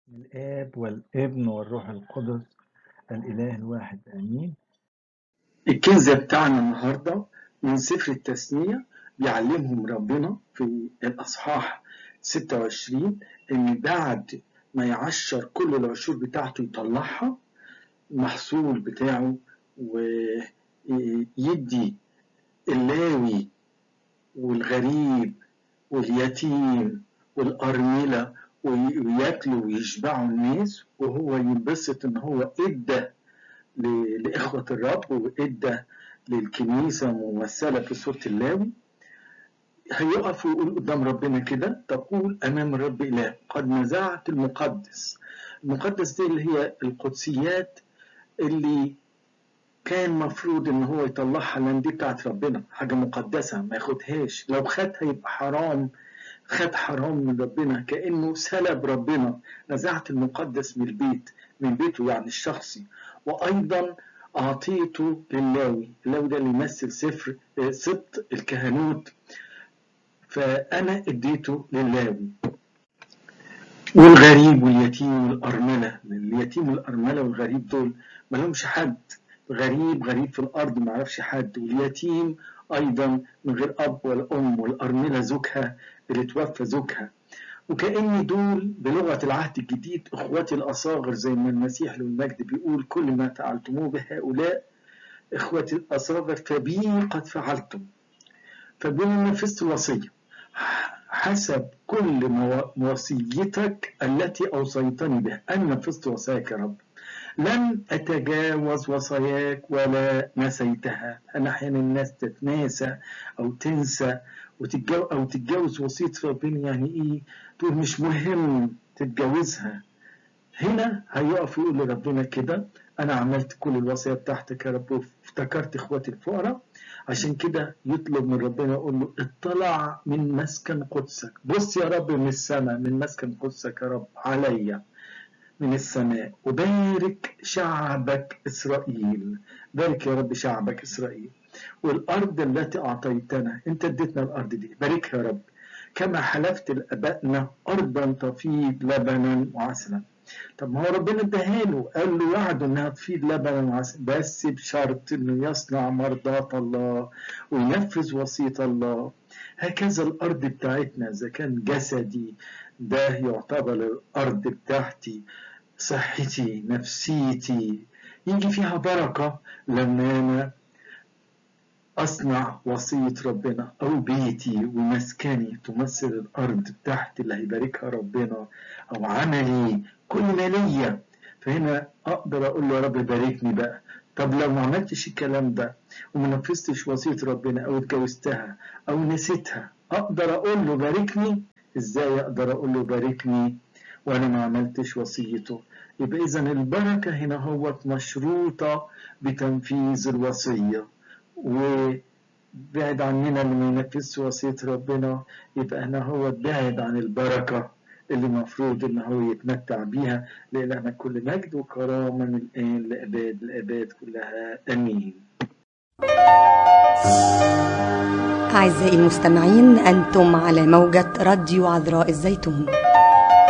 الآب والابن والروح القدس الإله الواحد آمين الكنز بتاعنا النهارده من سفر التثنية بيعلمهم ربنا في الأصحاح 26 إن بعد ما يعشر كل العشور بتاعته يطلعها المحصول بتاعه ويدي اللاوي والغريب واليتيم والأرملة وياكلوا ويشبعوا الناس وهو ينبسط إن هو إدى ل- لإخوة الرب وإدى للكنيسة ممثلة في سورة اللاوي هيقف ويقول قدام ربنا كده تقول أمام الرب إله قد نزعت المقدس المقدس دي اللي هي القدسيات اللي كان مفروض ان هو يطلعها لان دي بتاعت ربنا حاجة مقدسة ما ياخدهاش لو خدها يبقى حرام خد حرام من ربنا كأنه سلب ربنا نزعت المقدس من البيت من بيته يعني الشخصي وأيضا أعطيته للاوي اللاوي ده اللي يمثل سفر آه، سبط الكهنوت فأنا اديته للاوي والغريب واليتيم والأرملة اليتيم والأرملة والغريب دول ما لهمش حد غريب غريب في الأرض ما يعرفش حد واليتيم أيضا من غير أب ولا أم والأرملة زوجها اللي توفى زوجها وكأن دول بلغة العهد الجديد إخوتي الأصاغر زي ما المسيح له المجد بيقول كل ما فعلتموه بهؤلاء إخوتي الأصاغر فبي قد فعلتم فبيقول إن نفذت الوصية حسب كل مو- وصيتك التي أوصيتني بها أنا نفذت وصاياك يا رب لن أتجاوز وصاياك ولا نسيتها أنا أحيانا الناس تتناسى أو تنسى وتتجاوز أو تتجاوز وصية ربنا يعني إيه تقول مش مهم تتجاوزها هنا هيقف يقول لربنا كده أنا عملت كل الوصايا بتاعتك يا رب وافتكرت إخواتي الفقراء عشان كده يطلب من ربنا يقول له اطلع من مسكن قدسك بص يا رب من السماء من مسكن قدسك يا رب عليا من السماء وبارك شعبك إسرائيل بارك يا رب شعبك إسرائيل والأرض التي أعطيتنا أنت اديتنا الأرض دي باركها يا رب كما حلفت لآبائنا أرضا تفيض لبنا وعسلا طب ما هو ربنا اداها له قال له وعده انها تفيض لبنا وعسل بس بشرط انه يصنع مرضاة الله وينفذ وصية الله هكذا الارض بتاعتنا اذا كان جسدي ده يعتبر الارض بتاعتي صحتي نفسيتي يجي فيها بركة لما انا أصنع وصية ربنا أو بيتي ومسكني تمثل الأرض بتاعتي اللي هيباركها ربنا أو عملي كل ما ليا فهنا أقدر أقول له يا رب باركني بقى طب لو ما عملتش الكلام ده وما نفذتش وصية ربنا أو اتجوزتها أو نسيتها أقدر أقول له باركني إزاي أقدر أقول له باركني وأنا ما عملتش وصيته يبقى إذا البركة هنا هو مشروطة بتنفيذ الوصية وبعد عننا اللي ما ينفذش وصية ربنا يبقى هنا هو بعد عن البركة اللي المفروض ان هو يتمتع بيها لإلهنا كل مجد وكرامة من الآن لأباد الآباد كلها آمين أعزائي المستمعين أنتم على موجة راديو عذراء الزيتون